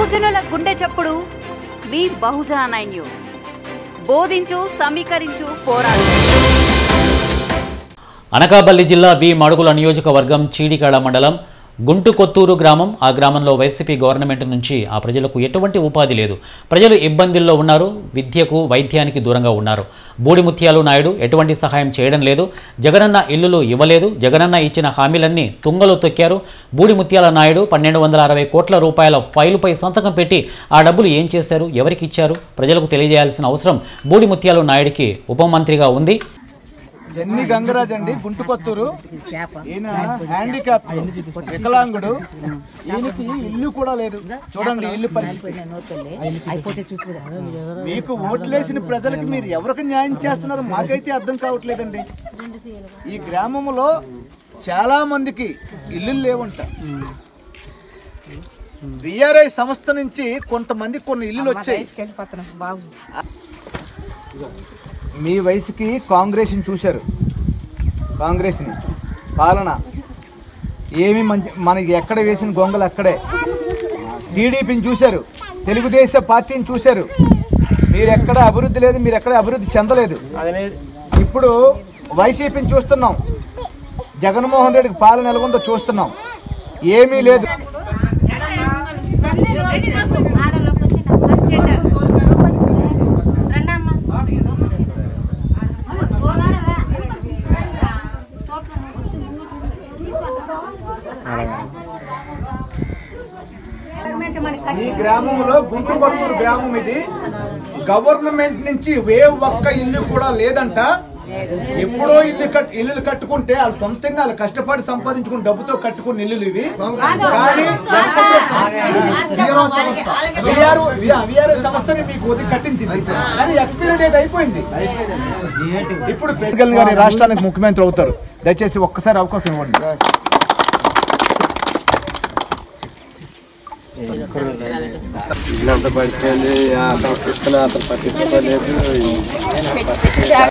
బహుజనుల గుండె చప్పుడు మీ బహుజన నైన్ న్యూస్ బోధించు సమీకరించు పోరాడు అనకాపల్లి జిల్లా వి మడుగుల నియోజకవర్గం చీడికాడ మండలం గుంటుకొత్తూరు గ్రామం ఆ గ్రామంలో వైసీపీ గవర్నమెంట్ నుంచి ఆ ప్రజలకు ఎటువంటి ఉపాధి లేదు ప్రజలు ఇబ్బందుల్లో ఉన్నారు విద్యకు వైద్యానికి దూరంగా ఉన్నారు బూడిముత్యాలు నాయుడు ఎటువంటి సహాయం చేయడం లేదు జగనన్న ఇల్లులు ఇవ్వలేదు జగనన్న ఇచ్చిన హామీలన్నీ తుంగలో తొక్కారు బూడిముత్యాల నాయుడు పన్నెండు వందల అరవై కోట్ల రూపాయల ఫైలుపై సంతకం పెట్టి ఆ డబ్బులు ఏం చేశారు ఎవరికి ఇచ్చారు ప్రజలకు తెలియజేయాల్సిన అవసరం బూడిముత్యాలు నాయుడికి ఉప మంత్రిగా ఉంది జన్ని గంగరాజ్ అండి గుంటుకొత్తూరు ఈయన హ్యాండిక్యాప్ వికలాంగుడు ఈయనకి ఇల్లు కూడా లేదు చూడండి ఇల్లు పరిస్థితి మీకు ఓట్లేసిన ప్రజలకు మీరు ఎవరికి న్యాయం చేస్తున్నారు మాకైతే అర్థం కావట్లేదండి ఈ గ్రామంలో చాలా మందికి ఇల్లు లేవంట విఆర్ఐ సంస్థ నుంచి కొంతమంది కొన్ని ఇల్లులు వచ్చాయి మీ వయసుకి కాంగ్రెస్ని చూశారు కాంగ్రెస్ని పాలన ఏమి మంచి మనకి ఎక్కడ వేసిన గొంగలు అక్కడే టీడీపీని చూశారు తెలుగుదేశం పార్టీని చూశారు మీరు ఎక్కడ అభివృద్ధి లేదు మీరు ఎక్కడ అభివృద్ధి చెందలేదు ఇప్పుడు వైసీపీని చూస్తున్నాం జగన్మోహన్ రెడ్డికి పాలన ఎలా ఉందో చూస్తున్నాం ఏమీ లేదు ఈ గ్రామంలో గుంటుకొత్తూరు గ్రామం ఇది గవర్నమెంట్ నుంచి ఏ ఒక్క ఇల్లు కూడా లేదంట ఎప్పుడో ఇల్లు కట్ ఇల్లులు కట్టుకుంటే వాళ్ళు సొంతంగా వాళ్ళు కష్టపడి సంపాదించుకున్న డబ్బుతో కట్టుకున్న ఇల్లులు ఇవి కానీ విఆర్ఓ విఆర్ఓ సంస్థని మీకు ఉదయం కట్టించింది కానీ ఎక్స్పైరీ డేట్ అయిపోయింది ఇప్పుడు పెద్దగల్ గారి రాష్ట్రానికి ముఖ్యమంత్రి అవుతారు దయచేసి ఒక్కసారి అవకాశం ఇవ్వండి ఇల్లంతా పడిపోయింది అతను తీసుకుని అతను పట్టించుకోలేదు